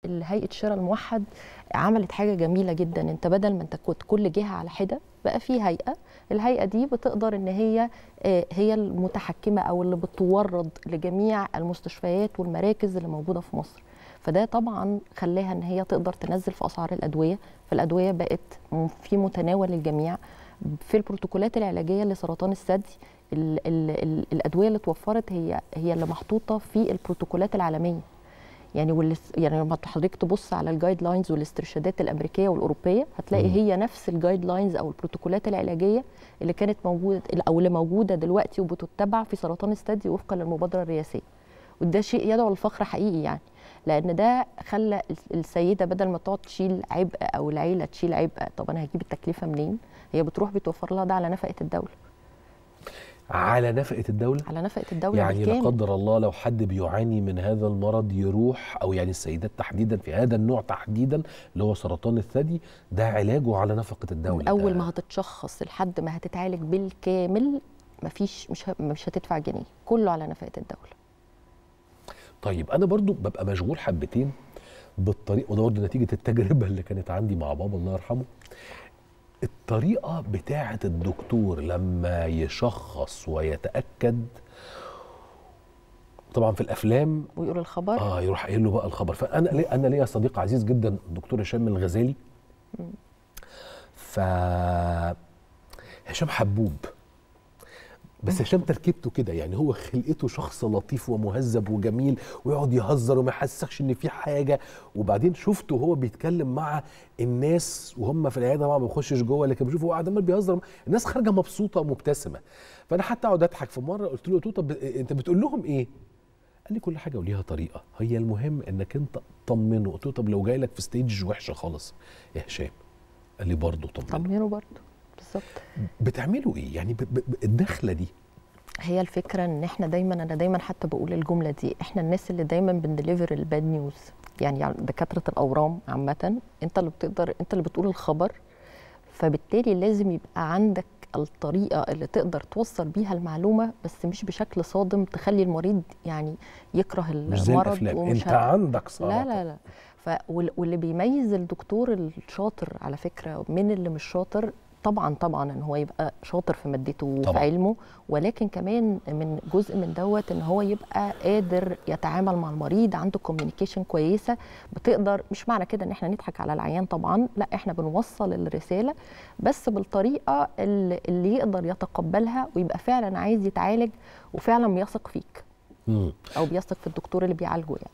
هيئه الشراء الموحد عملت حاجه جميله جدا انت بدل ما انت كنت كل جهه على حده بقى في هيئه الهيئه دي بتقدر ان هي آه، هي المتحكمه او اللي بتورد لجميع المستشفيات والمراكز اللي موجوده في مصر فده طبعا خلاها ان هي تقدر تنزل في اسعار الادويه فالادويه بقت م- في متناول الجميع في البروتوكولات العلاجيه لسرطان الثدي ال ال ال الادويه اللي اتوفرت هي هي اللي محطوطه في البروتوكولات العالميه يعني واللي يعني لما حضرتك تبص على الجايد لاينز والاسترشادات الامريكيه والاوروبيه هتلاقي مم. هي نفس الجايد لاينز او البروتوكولات العلاجيه اللي كانت موجوده او اللي موجوده دلوقتي وبتتبع في سرطان الثدي وفقا للمبادره الرئاسيه وده شيء يدعو للفخر حقيقي يعني لان ده خلى السيده بدل ما تقعد تشيل عبء او العيله تشيل عبء طب انا هجيب التكلفه منين هي بتروح بتوفر لها ده على نفقه الدوله على نفقه الدوله على نفقه الدوله يعني لا بالكامل. قدر الله لو حد بيعاني من هذا المرض يروح او يعني السيدات تحديدا في هذا النوع تحديدا اللي هو سرطان الثدي ده علاجه على نفقه الدوله من اول ده ما هتتشخص لحد ما هتتعالج بالكامل مفيش مش ه- مش هتدفع جنيه كله على نفقه الدوله طيب انا برضو ببقى مشغول حبتين بالطريقه وده برضو نتيجه التجربه اللي كانت عندي مع بابا الله يرحمه الطريقه بتاعه الدكتور لما يشخص ويتاكد طبعا في الافلام ويقول الخبر اه يروح قايل له بقى الخبر فانا لي انا ليا صديق عزيز جدا الدكتور هشام الغزالي ف هشام حبوب بس هشام تركيبته كده يعني هو خلقته شخص لطيف ومهذب وجميل ويقعد يهزر وما يحسسكش ان في حاجه وبعدين شفته وهو بيتكلم مع الناس وهم في العياده طبعا ما بيخشش جوه لكن بشوفه قاعد عمال بيهزر الناس خارجه مبسوطه ومبتسمه فانا حتى اقعد اضحك في مره قلت له قلت له طب انت بتقول لهم ايه؟ قال لي كل حاجه وليها طريقه هي المهم انك انت طمنه قلت له طب لو جاي لك في ستيج وحشه خالص يا هشام قال لي برضه طمنه طمنه برضه بالظبط بتعملوا ايه يعني ب- ب- ب- الدخله دي هي الفكره ان احنا دايما انا دايما حتى بقول الجمله دي احنا الناس اللي دايما بندليفر الباد نيوز يعني على دكاتره الاورام عامه انت اللي بتقدر انت اللي بتقول الخبر فبالتالي لازم يبقى عندك الطريقه اللي تقدر توصل بيها المعلومه بس مش بشكل صادم تخلي المريض يعني يكره مش زي المرض الافلام ومش انت ه- عندك سرطان لا لا لا ف وال- واللي بيميز الدكتور الشاطر على فكره من اللي مش شاطر طبعا طبعا ان هو يبقى شاطر في مادته وفي طبعاً. علمه ولكن كمان من جزء من دوت ان هو يبقى قادر يتعامل مع المريض عنده كوميونيكيشن كويسه بتقدر مش معنى كده ان احنا نضحك على العيان طبعا لا احنا بنوصل الرساله بس بالطريقه اللي, اللي يقدر يتقبلها ويبقى فعلا عايز يتعالج وفعلا بيثق فيك مم. او بيثق في الدكتور اللي بيعالجه يعني